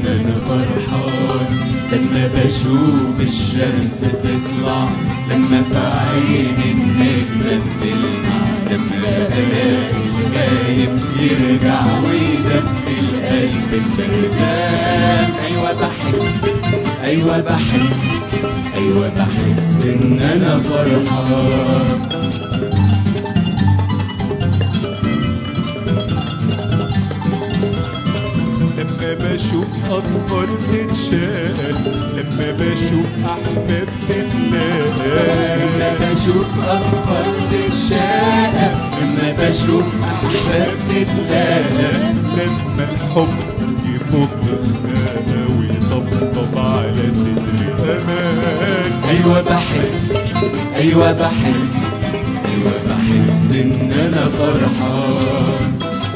ان انا فرحان لما بشوف الشمس تطلع لما في عيني النجمة بتلمع لما الاقي الغايب يرجع ويدفي القلب البردان ايوه بحس ايوه بحس ايوه بحس ان انا فرحان لما بشوف أطفال تتشال لما بشوف أحباب تتلاقى لما بشوف أطفال تتشاقى لما بشوف أحباب تتلاقى لما الحب يفض الخانة ويطبطب على صدر أمان أيوة بحس أيوة بحس أيوة بحس إن أنا فرحان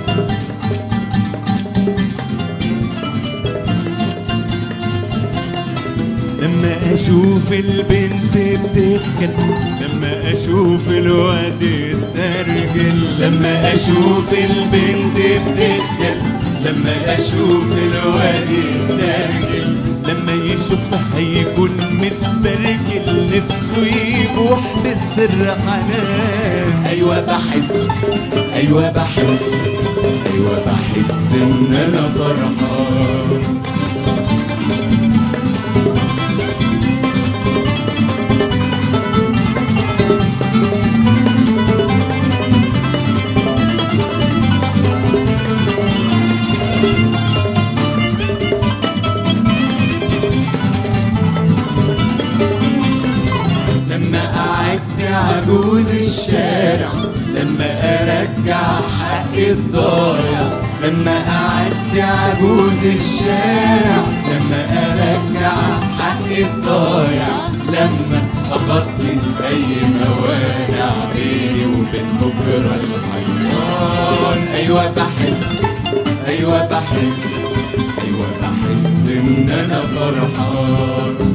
لما اشوف البنت بتضحك لما اشوف الواد يسترجل لما أشوف البنت بتخجل لما أشوف الواد يسترجل لما يشوفها هيكون متبرجل نفسه يبوح بالسر حنان أيوة بحس أيوة بحس أيوة بحس إن أنا فرحان لما أعد عجوز الشارع لما أرجع حق الضايع لما أعد عجوز الشارع لما أرجع حق الضايع لما أخطي أي موانع بيني وبين بكرة الحيران أيوة بحس أيوة بحس أيوة بحس إن أنا فرحان